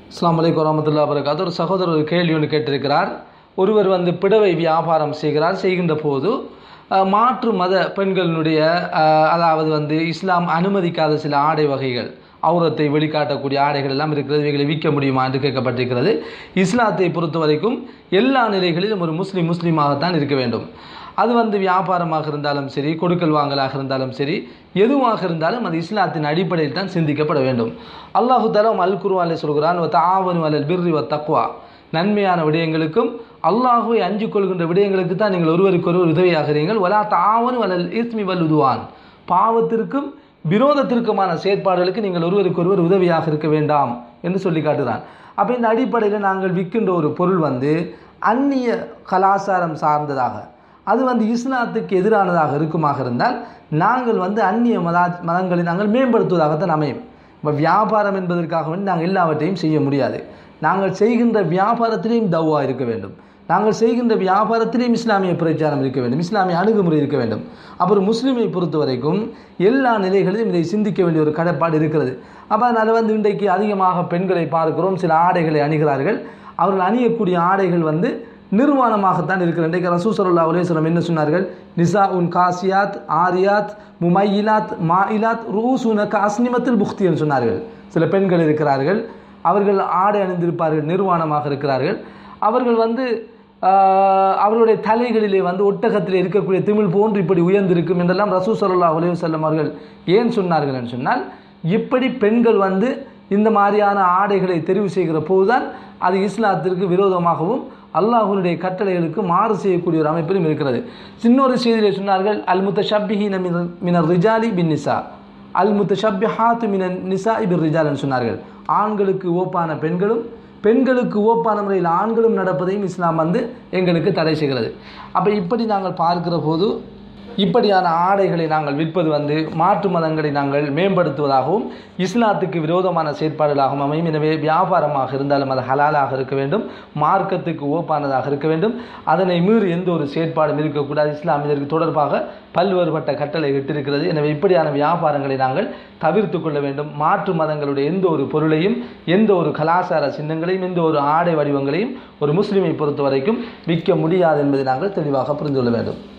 அஸ்லாம் வலைக்கம் வரமத்துல்லா வரகாத்து ஒரு சகோதரர் ஒரு கேள்வி ஒன்று கேட்டிருக்கிறார் ஒருவர் வந்து பிடவை வியாபாரம் செய்கிறார் செய்கின்ற போது அஹ், மாற்று மத பெண்களினுடைய அஹ், அதாவது வந்து இஸ்லாம் அனுமதிக்காத சில ஆடை வகைகள் அவுரத்தை வெளிக்காட்டக்கூடிய ஆடைகள் எல்லாம் இருக்கிறது இவைகளை விற்க முடியுமா என்று கேட்கப்பட்டிருக்கிறது இஸ்லாத்தை பொறுத்த வரைக்கும் எல்லா நிலைகளிலும் ஒரு முஸ்லீம் முஸ்லீமாகத்தான் இருக்க வேண்டும் அது வந்து வியாபாரமாக இருந்தாலும் சரி கொடுக்கல் வாங்கலாக இருந்தாலும் சரி எதுவாக இருந்தாலும் அது இஸ்லாத்தின் அடிப்படையில் தான் சிந்திக்கப்பட வேண்டும் அல்லாஹு தலம் அல் குருவாலே சொல்கிறான் ஆவனு அலல் பிர்ரி வ தக்வா நன்மையான விடயங்களுக்கும் அல்லாஹுவை அஞ்சு கொள்கின்ற விடயங்களுக்கு தான் நீங்கள் ஒருவருக்கொருவர் உதவியாகிறீர்கள் வலா தாவனு அலல் இஸ்மி வல் உதுவான் பாவத்திற்கும் விரோதத்திற்குமான செயற்பாடுகளுக்கு நீங்கள் ஒருவருக்கொருவர் உதவியாக இருக்க வேண்டாம் என்று சொல்லி காட்டுகிறான் அப்போ இந்த அடிப்படையில் நாங்கள் விற்கின்ற ஒரு பொருள் வந்து அந்நிய கலாச்சாரம் சார்ந்ததாக அது வந்து இஸ்லாத்துக்கு எதிரானதாக இருக்குமாக இருந்தால் நாங்கள் வந்து அந்நிய மதா மதங்களை நாங்கள் மேம்படுத்துவதாகத்தான் அமையும் இப்போ வியாபாரம் என்பதற்காக வேண்டி நாங்கள் எல்லாவற்றையும் செய்ய முடியாது நாங்கள் செய்கின்ற வியாபாரத்திலேயும் தவ்வா இருக்க வேண்டும் நாங்கள் செய்கின்ற வியாபாரத்திலேயும் இஸ்லாமிய பிரச்சாரம் இருக்க வேண்டும் இஸ்லாமிய அணுகுமுறை இருக்க வேண்டும் அப்புறம் முஸ்லீமை பொறுத்த வரைக்கும் எல்லா நிலைகளிலும் இதை சிந்திக்க வேண்டிய ஒரு கடப்பாடு இருக்கிறது அப்போ அதனால் வந்து இன்றைக்கு அதிகமாக பெண்களை பார்க்கிறோம் சில ஆடைகளை அணிகிறார்கள் அவர்கள் அணியக்கூடிய ஆடைகள் வந்து நிர்வாணமாகத்தான் இருக்கிற இன்றைக்கு ரசூ சல்லா அலுவலம் என்ன சொன்னார்கள் நிசா உன் காசியாத் ஆரியாத் முமையிலாத் மாயிலாத் ரூசுன காஸ்னிமத்தில் புக்தின்னு சொன்னார்கள் சில பெண்கள் இருக்கிறார்கள் அவர்கள் ஆடை அணிந்திருப்பார்கள் நிர்வாணமாக இருக்கிறார்கள் அவர்கள் வந்து ஆஹ், அவர்களுடைய தலைகளிலே வந்து ஒட்டகத்தில் இருக்கக்கூடிய திமிழ் போன்று இப்படி உயர்ந்திருக்கும் என்றெல்லாம் ரசூ சல்லா அலுவலம் அவர்கள் ஏன் சொன்னார்கள் என்று சொன்னால் இப்படி பெண்கள் வந்து இந்த மாதிரியான ஆடைகளை தெரிவு செய்கிற போதுதான் அது இஸ்லாத்திற்கு விரோதமாகவும் அல்லாஹ்வுடைய கட்டளைகளுக்கு மாறு செய்யக்கூடிய ஒரு அமைப்பிலும் இருக்கிறது இன்னொரு செய்தியிலே சொன்னார்கள் அல் முத்த ஷப்பிஹீன மினர் ரிஜாலி பின் நிசா அல் முத்த ஷப்பிஹாத்து மினன் நிசா இபின் ரிஜால்னு சொன்னார்கள் ஆண்களுக்கு ஓப்பான பெண்களும் பெண்களுக்கு ஓப்பான முறையில் ஆண்களும் நடப்பதையும் இஸ்லாம் வந்து எங்களுக்கு தடை செய்கிறது அப்போ இப்படி நாங்கள் பார்க்கிற போது இப்படியான ஆடைகளை நாங்கள் விற்பது வந்து மாற்று மதங்களை நாங்கள் மேம்படுத்துவதாகவும் இஸ்லாத்துக்கு விரோதமான செயற்பாடுகளாகவும் அமையும் எனவே வியாபாரமாக இருந்தாலும் அது ஹலாலாக இருக்க வேண்டும் மார்க்கத்துக்கு ஓப்பானதாக இருக்க வேண்டும் அதனை மீறி எந்த ஒரு செயற்பாடும் இருக்கக்கூடாது இஸ்லாம் இதற்கு தொடர்பாக பல்வேறுபட்ட கட்டளை இட்டிருக்கிறது எனவே இப்படியான வியாபாரங்களை நாங்கள் தவிர்த்து கொள்ள வேண்டும் மாற்று மதங்களுடைய எந்த ஒரு பொருளையும் எந்த ஒரு கலாச்சார சின்னங்களையும் எந்த ஒரு ஆடை வடிவங்களையும் ஒரு முஸ்லிமை பொறுத்த வரைக்கும் விற்க முடியாது என்பதை நாங்கள் தெளிவாக புரிந்து கொள்ள வேண்டும்